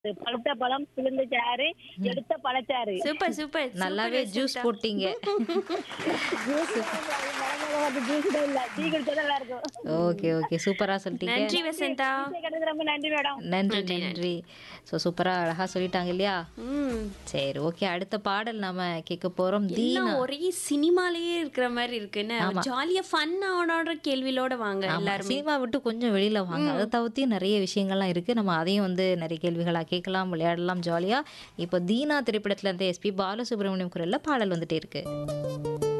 பழுத்த பழம் சிலுந்த சாறு எடுத்த பழச்சாறு சூப்பர் சூப்பர் நல்லாவே ஜூஸ் போட்டீங்க ஜூஸ் இல்ல டீ குடிச்சா நல்லா இருக்கும் ஓகே ஓகே சூப்பரா சொல்லிட்டீங்க நன்றி வசந்தா கிடைச்சது ரொம்ப நன்றி மேடம் நன்றி நன்றி ஸோ சூப்பரா அழகா சொல்லிட்டாங்க இல்லையா ம் சரி ஓகே அடுத்த பாடல் நாம கேட்க போறோம் தீனா எல்லாம் ஒரே சினிமாலயே இருக்கிற மாதிரி இருக்குன்னு ஜாலியா ஃபன் ஆனோட கேள்வியோட வாங்க எல்லாருமே சினிமா விட்டு கொஞ்சம் வெளியில வாங்க அதை தவிர்த்து நிறைய விஷயங்கள்லாம் இருக்கு நம்ம அதையும் வந்து நிறைய கேள்விகளா கேட்கலாம் விளையாடலாம் ஜாலியா இப்போ தீனா திரைப்படத்துல இருந்து எஸ்பி பாலசுப்ரமணியம் குரல்ல பாடல் வந்துட்டே இருக்கு